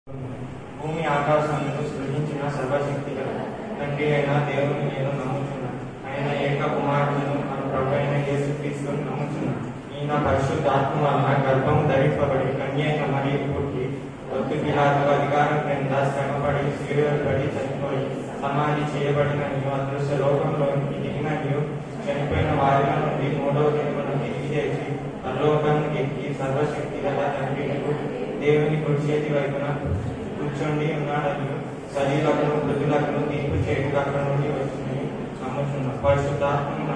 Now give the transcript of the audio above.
భూమి ఆకాశాలను సృజించిన సర్వశక్తి గల తండ్రి అయిన దేవుని నేను నమ్ముచున్నాను ఆయన ఏక కుమారుడును మన ప్రభు అయిన యేసుక్రీస్తును నమ్ముచున్నాను ఈయన పరిశుద్ధాత్మ వలన గర్భం ధరింపబడి కన్యక మరియు పుట్టి ఒత్తు పిలాతు అధికారం క్రింద శ్రమపడి శిలువబడి చనిపోయి సమాధి చేయబడిన అదృశ్య లోకంలోనికి దిగినయు చనిపోయిన వారిలో నుండి మూడవ దినమును తిరిగి చేసి పరలోకం ఎక్కి సర్వశక్తి గల తండ్రి దేవుని కుడి చేతి వైపున కూర్చొని ఉన్నాడని శరీరకును మృతులకు తీర్పు చేయడానికి అక్కడ నుండి వచ్చిందని నమ్ముతున్నాం పరిశుద్ధాత్మ